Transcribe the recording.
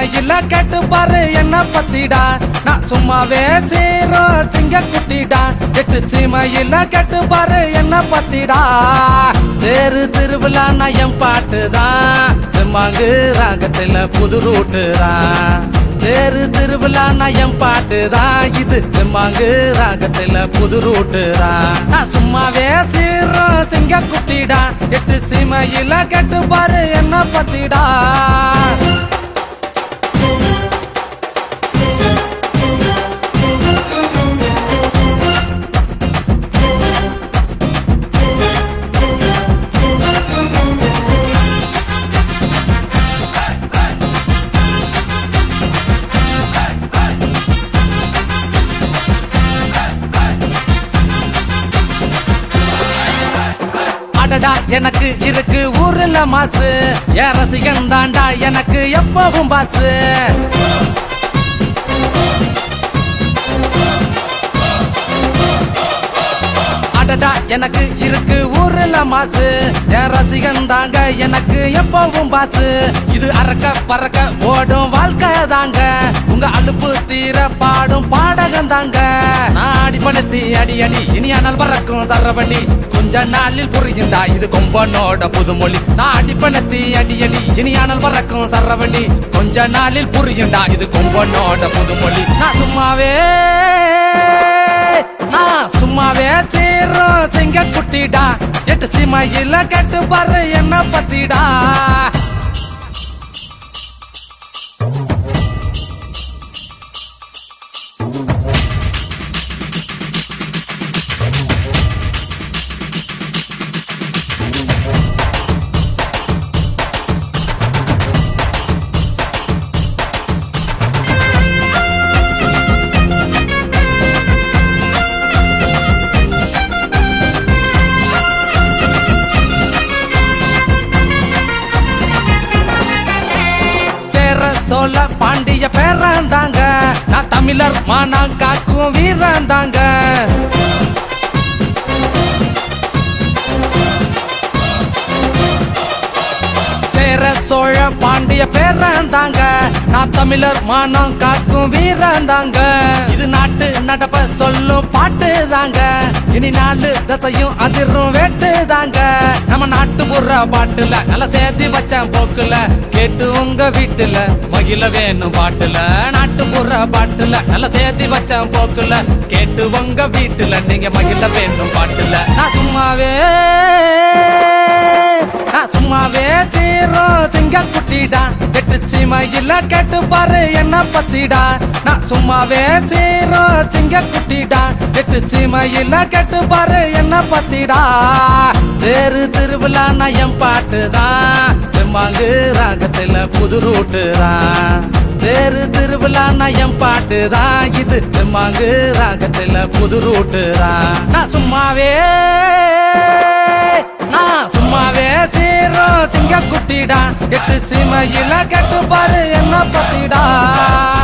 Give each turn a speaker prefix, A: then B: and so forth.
A: சீமையில கேட்டு பாரு என்ன பத்திடா நான் சும்மாவே சீரோ சிங்க குட்டிடா எட்டு சீமையில கேட்டு பாரு என்ன பத்திடா தேரு திருவிழா நயம் பாட்டுதான் மாங்கு ராகத்துல புது ரூட்டு தான் தேரு திருவிழா நயம் பாட்டுதான் இது மாங்கு ராகத்துல புது ரூட்டு தான் நான் சும்மாவே சீரோ சிங்க குட்டிடா எட்டு சீமையில கேட்டு பாரு என்ன பத்திடா அடடா எனக்கு இருக்கு ஊருல மாசு என் ரசிகன் தாண்டா எனக்கு எப்பவும் பாசு அடடா எனக்கு இருக்கு ஊருல மாசு என் ரசிகன் தாங்க எனக்கு எப்பவும் பாசு இது அறக்க பறக்க ஓடும் வாழ்க்கை தாங்க உங்க அலுப்பு தீர பாடும் பாடகம் தாங்க நான் அடிப்படத்தி அடி அடி இனி அனல் பறக்கும் சரவடி கொஞ்ச நாளில் புரியுண்டா இது கொம்பனோட புதுமொழி நான் அடிப்பணத்தி அடி அடி இனி அனல் பறக்கும் சரவடி கொஞ்ச நாளில் புரியுண்டா இது கொம்பனோட புதுமொழி நான் சும்மாவே நான் சும்மாவே சீரோ சிங்க குட்டிடா எட்டு சீமையில கேட்டு பாரு என்ன பத்திடா சேர சோழ பாண்டிய பேரந்தாங்க நான் தமிழர் மானம் காக்கும் வீரந்தாங்க சேர சோழ பாண்டிய பேரந்தாங்க நான் தமிழர் மானம் காக்கும் வீரந்தாங்க இது நாட்டு நடப்ப சொல்லும் பாட்டு தாங்க இனி நாலு தசையும் அதிரும் வேட்டு தாங்க நம்ம நாட்டு புற பாட்டுல நல்ல சேர்த்து வச்சேன் போக்குல கேட்டு உங்க வீட்டுல மகிழ வேணும் பாட்டுல நாட்டு புற பாட்டுல நல்ல சேர்த்து வச்சேன் போக்குல கேட்டு உங்க வீட்டுல நீங்க மகிழ வேணும் பாட்டுல நான் சும்மாவே நான் சும்மாவே தீரோ திங்க குட்டிடா எட்டு சீமையில கேட்டு பாரு என்ன பத்திடா நான் சும்மாவே தீரோ திங்க குட்டிடா எட்டு சீமையில கேட்டு பாரு என்ன பத்திடா தேரு திருவிழா நயம் பாட்டுதான் மாங்கு ராகத்துல புது ரூட்டு தான் தேரு திருவிழா நயம் பாட்டுதான் இது மாங்கு ராகத்துல புது ரூட்டு தான் நான் சும்மாவே நான் சும்மாவே சீரோ சிங்க குட்டிடா எட்டு சீமையில கேட்டு பாரு என்ன பத்திடா